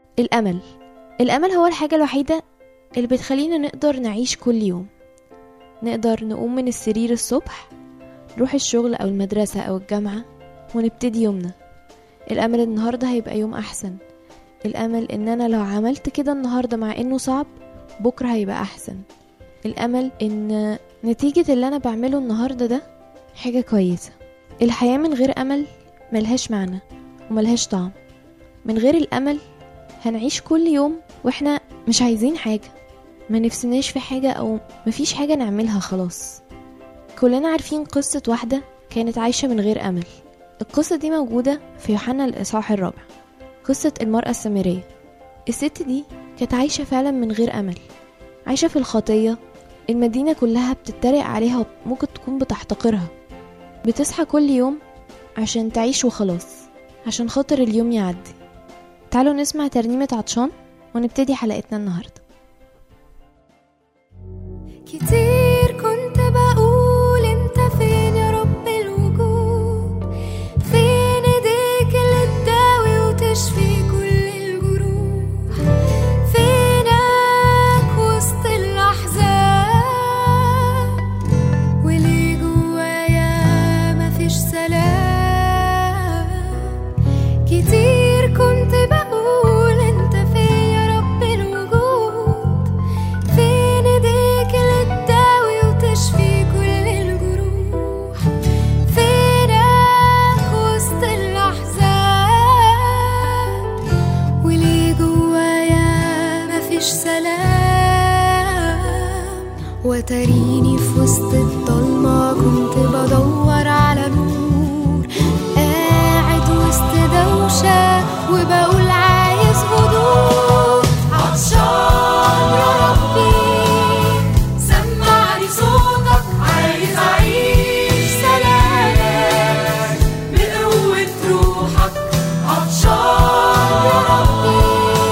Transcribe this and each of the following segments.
الأمل الأمل هو الحاجة الوحيدة اللي بتخلينا نقدر نعيش كل يوم نقدر نقوم من السرير الصبح نروح الشغل أو المدرسة أو الجامعة ونبتدي يومنا الأمل النهاردة هيبقى يوم أحسن الأمل إن أنا لو عملت كده النهاردة مع إنه صعب بكرة هيبقى أحسن الأمل إن نتيجة اللي أنا بعمله النهاردة ده حاجة كويسة الحياة من غير أمل ملهاش معنى وملهاش طعم من غير الأمل هنعيش كل يوم واحنا مش عايزين حاجة ما نفسناش في حاجة أو مفيش حاجة نعملها خلاص كلنا عارفين قصة واحدة كانت عايشة من غير أمل القصة دي موجودة في يوحنا الإصحاح الرابع قصة المرأة السامرية الست دي كانت عايشة فعلا من غير أمل عايشة في الخطية المدينة كلها بتتريق عليها وممكن تكون بتحتقرها بتصحى كل يوم عشان تعيش وخلاص عشان خاطر اليوم يعدي تعالوا نسمع ترنيمة عطشان ونبتدي حلقتنا النهاردة كتير كنت بقول انت فين يا رب الوجود فين ايديك اللي تداوي وتشفي كل الجروح فينك وسط الاحزان وليه جوايا مفيش سلام كتير كنت بقول انت فين يا رب الوجود فين ايديك اللي تداوي وتشفي كل الجروح فينك وسط الاحزان وليه جوايا مفيش سلام وتريني في وسط الضلمة كنت بدور على نور قاعد وسط دوشة وبقول عايز هدوء عطشان يا ربي سمعني صوتك عايز أعيش سلامك بقوة روحك عطشان يا ربي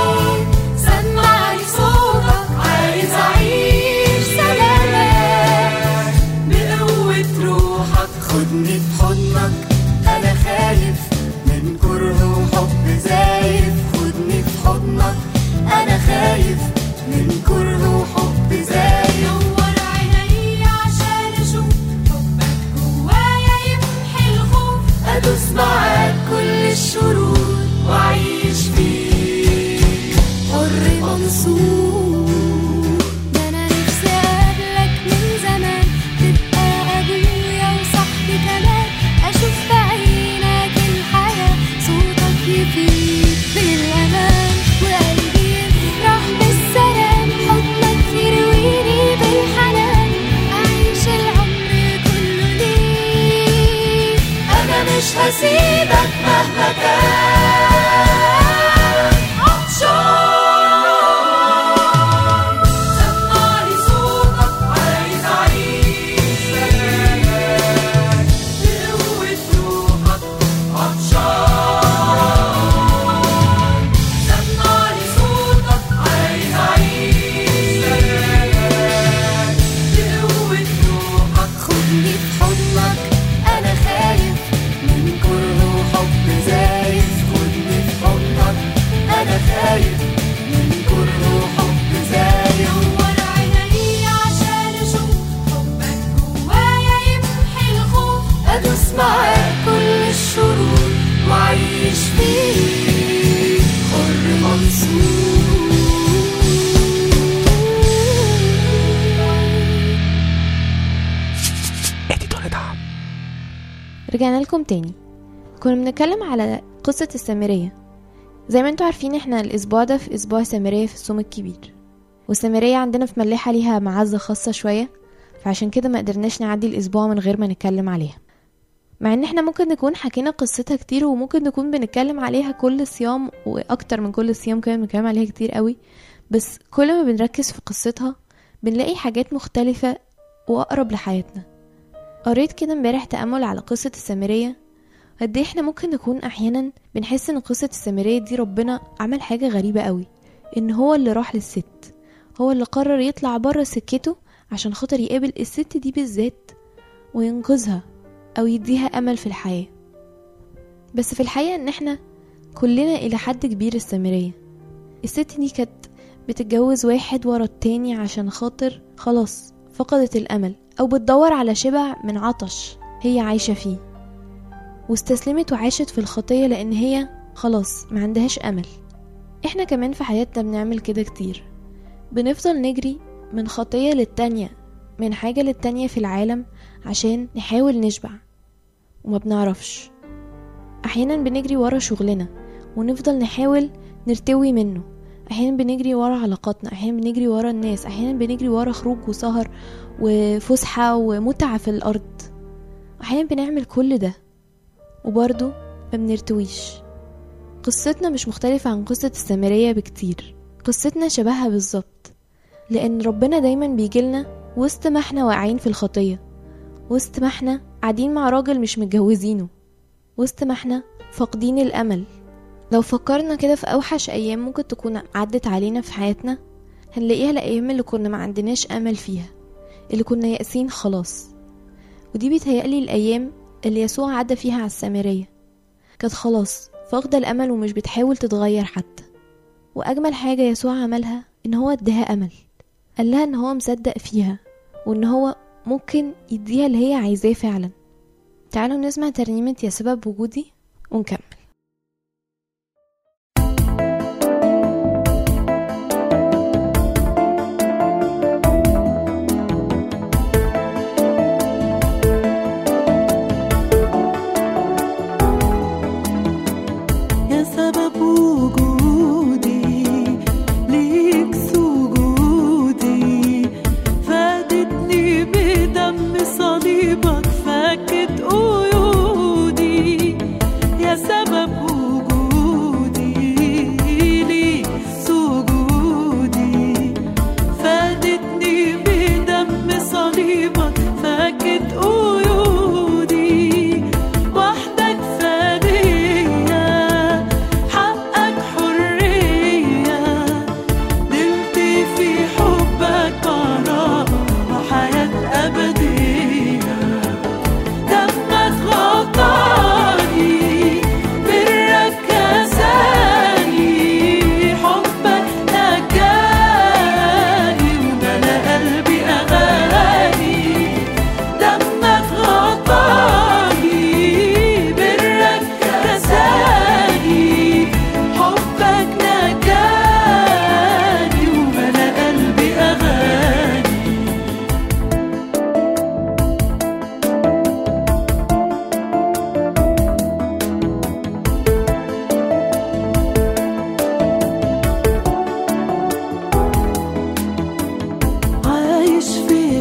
سمعني صوتك عايز أعيش سلامك بقوة روحك خدني في حضنك انا خايف من كره وحب زايف خدني في حضنك انا خايف من كره وحب زايف نور عيني عشان اشوف حبك جوايا يمحي الخوف ادوس معاك كل الشرور واعيش فيك حر منصور ده انا نفسي اقابلك من زمان تبقى ابويا وصاحبي كمان اشوف في عينك الحياه صوتك يفيد بالامان وقلبي يفرح بالسلام حضنك يرويني بالحنان اعيش العمر كله ليك انا مش هسيبك مهما كان عطشان سمعني صوتك عايز اعيش سلامك بقوة روحك عطشان سمعني صوتك عايز اعيش سلامك بقوة روحك خدني في حضنك انا خايف من كره وحب زايف خدني في حضنك انا خايف من كره وحب زايف نور عيني عشان اشوف حبك جوايا يمحي الخوف ادوس معاك كل الشرور واعيش فيك حر منصور رجعنا لكم تاني كنا بنتكلم على قصة السامرية زي ما انتوا عارفين احنا الاسبوع ده في اسبوع سامرية في الصوم الكبير والسامرية عندنا في ملحة ليها معزة خاصة شوية فعشان كده ما قدرناش نعدي الاسبوع من غير ما نتكلم عليها مع ان احنا ممكن نكون حكينا قصتها كتير وممكن نكون بنتكلم عليها كل صيام واكتر من كل صيام كمان بنتكلم عليها كتير قوي بس كل ما بنركز في قصتها بنلاقي حاجات مختلفة واقرب لحياتنا قريت كده امبارح تأمل على قصة السامرية قد ايه احنا ممكن نكون احيانا بنحس ان قصة السامرية دي ربنا عمل حاجة غريبة قوي ان هو اللي راح للست هو اللي قرر يطلع بره سكته عشان خاطر يقابل الست دي بالذات وينقذها او يديها امل في الحياة بس في الحقيقة ان احنا كلنا الى حد كبير السامرية الست دي كانت بتتجوز واحد ورا التاني عشان خاطر خلاص فقدت الأمل أو بتدور على شبع من عطش هي عايشة فيه واستسلمت وعاشت في الخطية لأن هي خلاص ما عندهاش أمل احنا كمان في حياتنا بنعمل كده كتير بنفضل نجري من خطية للتانية من حاجة للتانية في العالم عشان نحاول نشبع وما بنعرفش أحيانا بنجري ورا شغلنا ونفضل نحاول نرتوي منه أحيانا بنجري ورا علاقاتنا أحيانا بنجري ورا الناس أحيانا بنجري ورا خروج وسهر وفسحة ومتعة في الأرض أحيانا بنعمل كل ده وبرضه ما بنرتويش قصتنا مش مختلفة عن قصة السامرية بكتير قصتنا شبهها بالظبط لأن ربنا دايما بيجيلنا وسط ما احنا واقعين في الخطية وسط ما احنا قاعدين مع راجل مش متجوزينه وسط ما احنا فاقدين الأمل لو فكرنا كده في أوحش أيام ممكن تكون عدت علينا في حياتنا هنلاقيها الأيام اللي كنا ما عندناش أمل فيها اللي كنا يأسين خلاص ودي بيتهيألي الأيام اللي يسوع عدى فيها على السامرية كانت خلاص فاقدة الأمل ومش بتحاول تتغير حتى وأجمل حاجة يسوع عملها إن هو اداها أمل قال لها إن هو مصدق فيها وإن هو ممكن يديها اللي هي عايزاه فعلا تعالوا نسمع ترنيمة يا سبب وجودي ونكمل يا سبب وجودي ليك سجودي فادتني بدم صليبك فكت قيودي يا سبب وجودي ليك سجودي فادتني بدم صليبك فكت قيودي وحدك فدية حقك حرية نلت في حبك براءة وحياة أبدية دمك غطاني برك كساني حبك نجاني وملا قلبي أغاني دمك غطاني برك كساني حبك نجاني وملا قلبي أغاني عايش في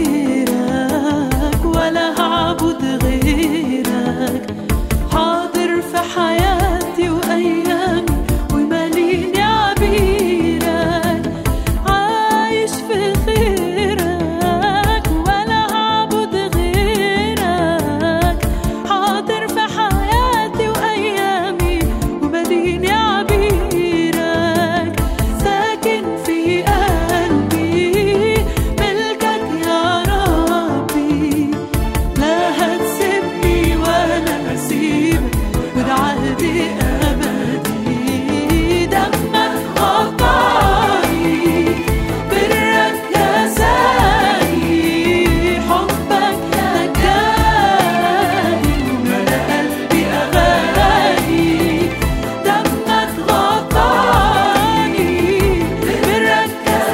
خيرك ولا هعبد غيرك حاضر في حياتي وأيامي وماليني عبيرك عايش في خيرك ولا هعبد غيرك حاضر في حياتي وأيامي وماليني عبيرك ساكن في قلبي ملكك يا ربي لا هتسيبني ولا هسيبك وده عهدي أبدي دمك غطاني برك كساني حبك نجاني وملا قلبي أغاني دمك غطاني برك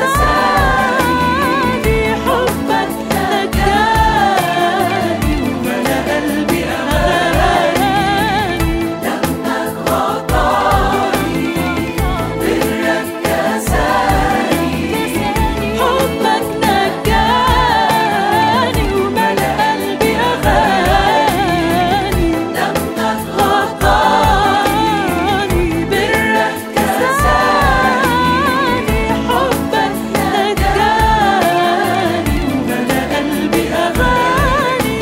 كساني حبك نجاني وملا قلبي أغاني دمك غطاني برك كساني حبك نجاني وملا قلبي أغاني دمك غطاني برك كساني حبك نجاني وملا قلبي أغاني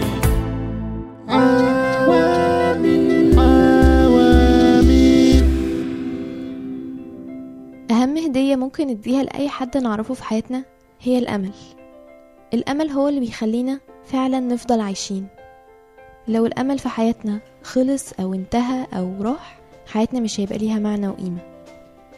أهم هدية ممكن نديها لأي حد نعرفه في حياتنا هي الأمل الأمل هو اللي بيخلينا فعلا نفضل عايشين لو الأمل في حياتنا خلص أو انتهى أو راح حياتنا مش هيبقى ليها معنى وقيمة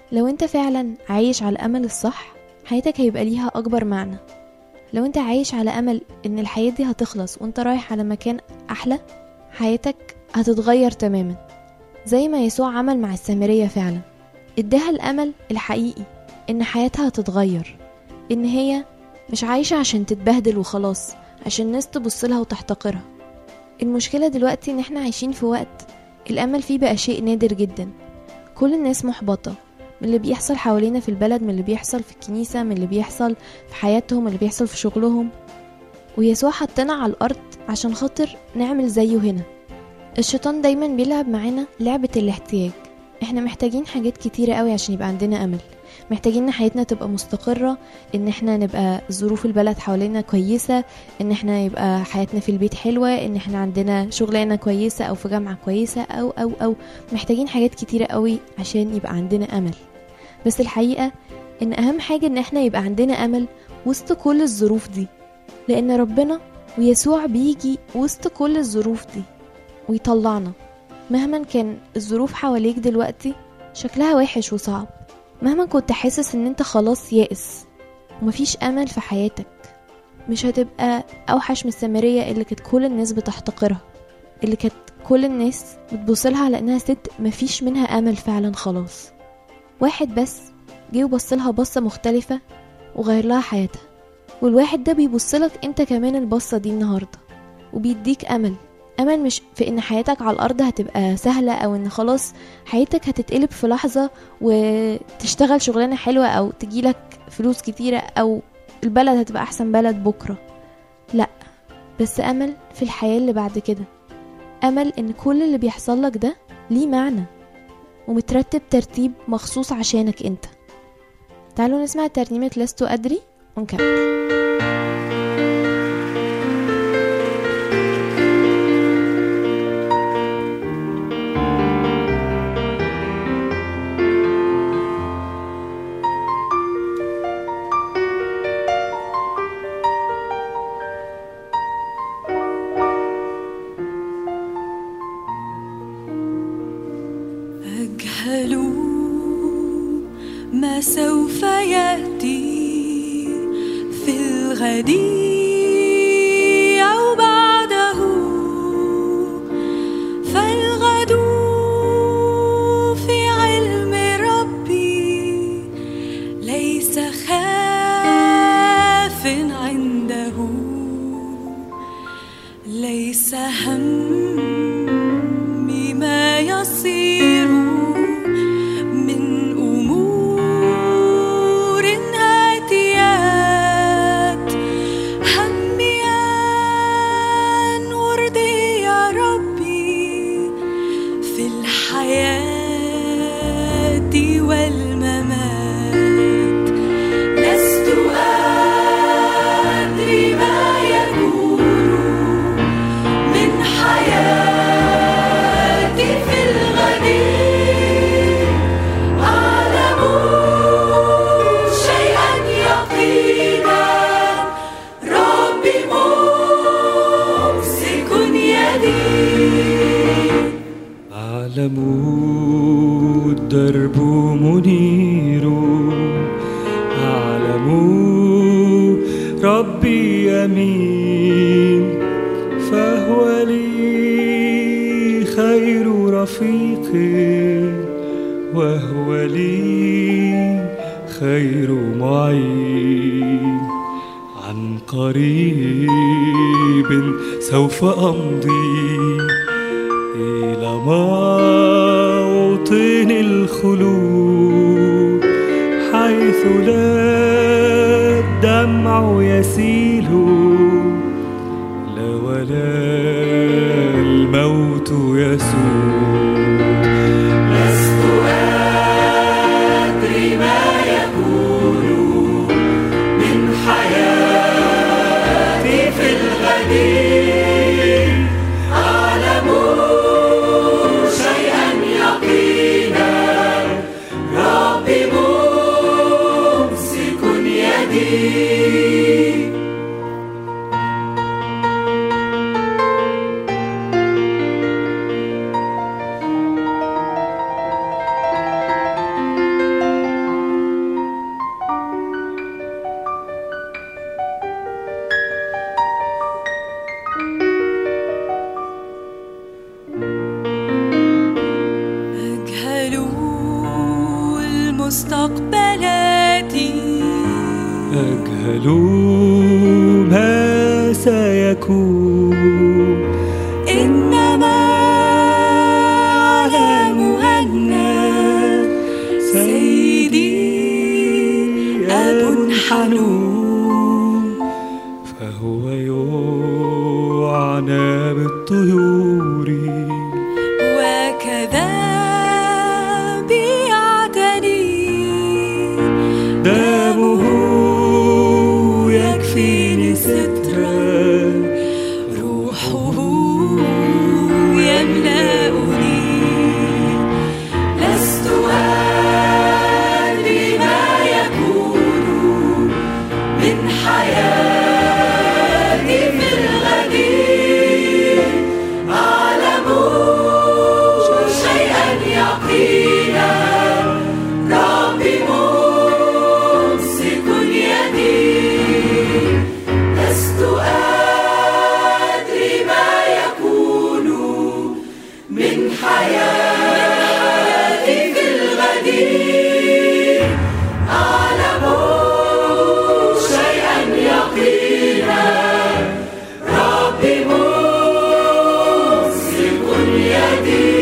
لو انت فعلا عايش على الأمل الصح حياتك هيبقى ليها أكبر معنى لو انت عايش على أمل ان الحياة دي هتخلص وانت رايح على مكان أحلى حياتك هتتغير تماما زي ما يسوع عمل مع السامرية فعلا اداها الأمل الحقيقي ان حياتها هتتغير ان هي مش عايشة عشان تتبهدل وخلاص عشان الناس تبصلها وتحتقرها المشكلة دلوقتي ان احنا عايشين في وقت الأمل فيه بقى شيء نادر جدا كل الناس محبطة من اللي بيحصل حوالينا في البلد من اللي بيحصل في الكنيسة من اللي بيحصل في حياتهم من اللي بيحصل في شغلهم ويسوع حطنا على الأرض عشان خاطر نعمل زيه هنا الشيطان دايما بيلعب معانا لعبة الاحتياج احنا محتاجين حاجات كتيرة قوي عشان يبقى عندنا أمل محتاجين ان حياتنا تبقى مستقرة ان احنا نبقى ظروف البلد حوالينا كويسة ان احنا يبقى حياتنا في البيت حلوة ان احنا عندنا شغلانة كويسة او في جامعة كويسة او او او محتاجين حاجات كتيرة قوي عشان يبقى عندنا امل بس الحقيقة ان اهم حاجة ان احنا يبقى عندنا امل وسط كل الظروف دي لان ربنا ويسوع بيجي وسط كل الظروف دي ويطلعنا مهما كان الظروف حواليك دلوقتي شكلها وحش وصعب مهما كنت حاسس ان انت خلاص يائس ومفيش امل في حياتك مش هتبقى اوحش من السامريه اللي كانت كل الناس بتحتقرها اللي كانت كل الناس بتبصلها على انها ست مفيش منها امل فعلا خلاص واحد بس جه وبصلها بصه مختلفه وغير لها حياتها والواحد ده بيبصلك انت كمان البصه دي النهارده وبيديك امل امل مش في ان حياتك على الارض هتبقى سهله او ان خلاص حياتك هتتقلب في لحظه وتشتغل شغلانه حلوه او تجيلك فلوس كتيره او البلد هتبقى احسن بلد بكره لا بس امل في الحياه اللي بعد كده امل ان كل اللي بيحصل لك ده ليه معنى ومترتب ترتيب مخصوص عشانك انت تعالوا نسمع ترنيمه لست ادري ونكمل أجهل ما سوف يأتي في الغد أو بعده فالغد في علم ربي ليس خاف عنده ليس همي ما يصير من أمور آتيات همي أن أرضي يا ربي في الحياة والممات لست أدري ما يكون من حياتي في الغد أعلم شيئا يقينا ربي ممسك يدي أعلم الدرب منير أعلم ربي يمين فهو لي خير رفيق وهو لي خير معين عن قريب سوف أمضي إلى موطن الخلود حيث لا الدمع يسيل لا ولا الموت يسود لست أدري ما يكون من حياتي في الغد أعلم شيئا يقينا ربي ممسك يدي مستقبلاتي أجهل ما سيكون إنما أعلم أن سيدي أب حنون فهو يعنى بالطيور وكذا بيعتني دمه يكفيني سترا روحه يملأني لست أدري ما يكون من حياتي في الغد أعلم شيئا يقينا ربي ممسك يدي لست أدري ما يكون من حياتي في الغد أعلم شيئا يقينا ربي ممسك يدي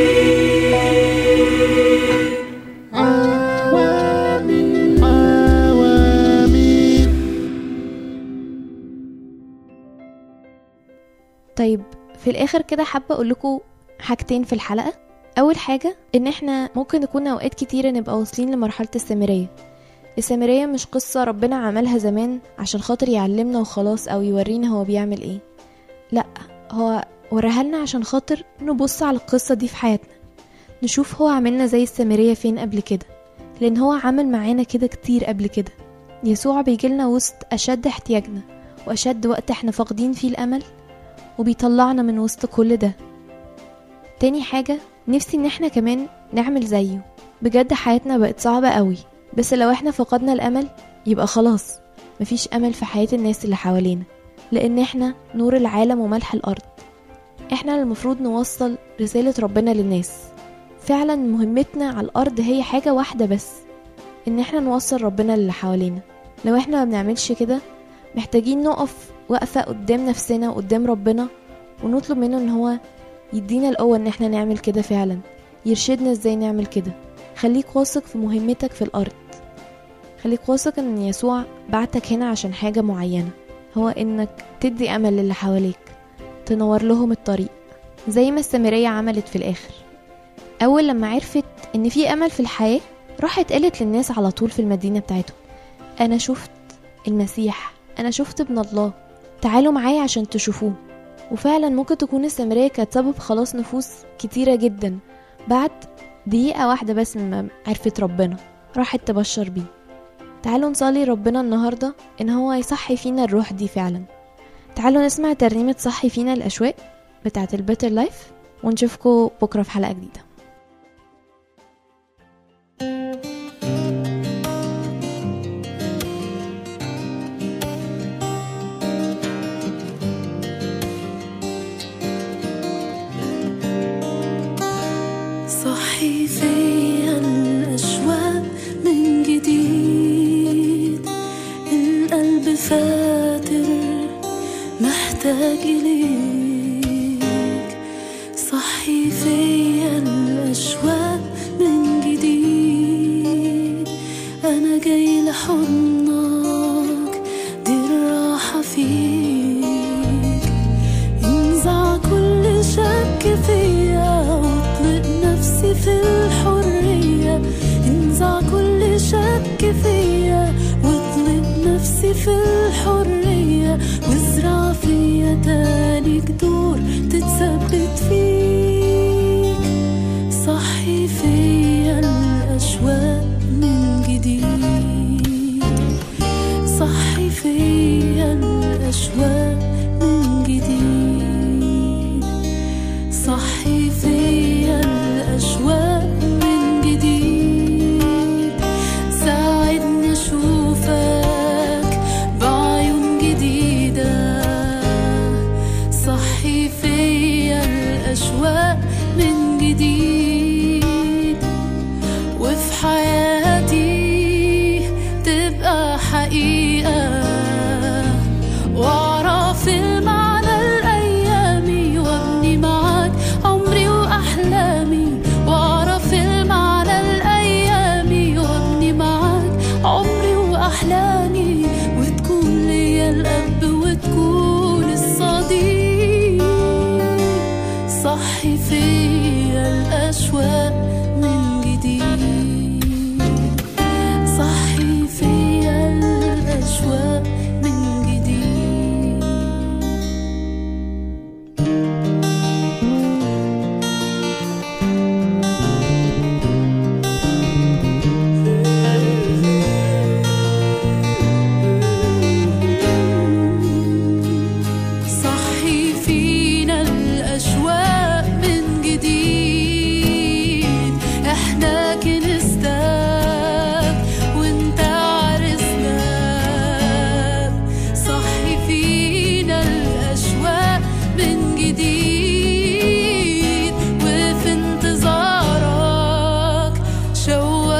طيب في الاخر كده حابه اقول لكم حاجتين في الحلقه اول حاجه ان احنا ممكن نكون اوقات كتيره نبقى واصلين لمرحله السامريه السامريه مش قصه ربنا عملها زمان عشان خاطر يعلمنا وخلاص او يورينا هو بيعمل ايه لا هو وراها لنا عشان خاطر نبص على القصه دي في حياتنا نشوف هو عملنا زي السامريه فين قبل كده لان هو عمل معانا كده كتير قبل كده يسوع بيجيلنا وسط اشد احتياجنا واشد وقت احنا فاقدين فيه الامل وبيطلعنا من وسط كل ده تاني حاجة نفسي ان احنا كمان نعمل زيه بجد حياتنا بقت صعبة قوي بس لو احنا فقدنا الامل يبقى خلاص مفيش امل في حياة الناس اللي حوالينا لان احنا نور العالم وملح الارض احنا اللي المفروض نوصل رسالة ربنا للناس فعلا مهمتنا على الارض هي حاجة واحدة بس ان احنا نوصل ربنا للي حوالينا لو احنا ما بنعملش كده محتاجين نقف وقفة قدام نفسنا وقدام ربنا ونطلب منه ان هو يدينا القوة ان احنا نعمل كده فعلا يرشدنا ازاي نعمل كده خليك واثق في مهمتك في الارض خليك واثق ان يسوع بعتك هنا عشان حاجة معينة هو انك تدي امل للي حواليك تنور لهم الطريق زي ما السامرية عملت في الاخر اول لما عرفت ان في امل في الحياة راحت قالت للناس على طول في المدينة بتاعتهم انا شفت المسيح انا شفت ابن الله تعالوا معايا عشان تشوفوه وفعلا ممكن تكون السامرية كانت سبب خلاص نفوس كتيرة جدا بعد دقيقة واحدة بس ما عرفت ربنا راحت تبشر بيه تعالوا نصلي ربنا النهاردة ان هو يصحي فينا الروح دي فعلا تعالوا نسمع ترنيمة صحي فينا الأشواق بتاعة البيتر لايف ونشوفكم بكرة في حلقة جديدة صحي فيا الأشواق من جديد القلب فاتر محتاج إليك صحي فيا الأشواق من جديد أنا جاي لحضنك دي الراحة فيك انزع كل شك فيا واطلق نفسي في الحرية انزع كل شك فيا واطلق نفسي في الحرية وازرع فيا تاني جذور تتثبت فيك صحي فيا الأشواق من جديد صحي فيا الأشواق من جديد صحي فيا الأشواق من جديد ساعدني أشوفك بعيون جديدة صحي فيا الأشواق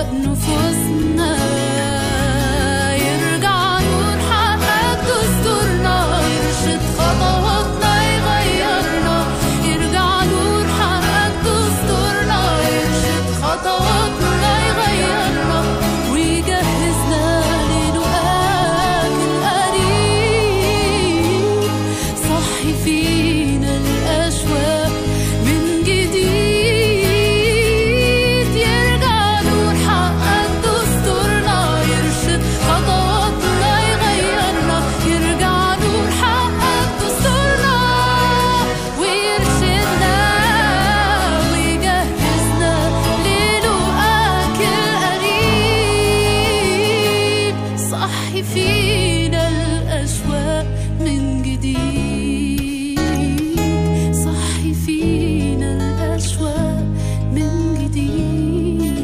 نفوسنا يرجع نور حقك دستورنا يرشد خطواتنا يغيرنا يرجع نور حقك دستورنا يرشد خطواتنا يغيرنا ويجهزنا للقاك القريب صحي فينا الأشواق من جديد يرجع نور حقك دستورنا يرشد خطواتنا يغيرنا يرجع نور حقك دستورنا ويرشدنا ويجهزنا للقاك القريب صحي فينا الأشواق من جديد صحي فينا الأشواق من جديد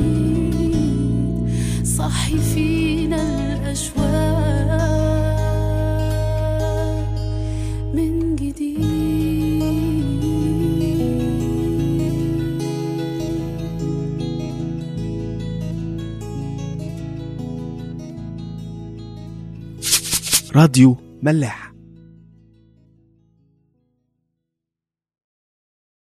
صحي فينا الأشواق من جديد راديو ملاح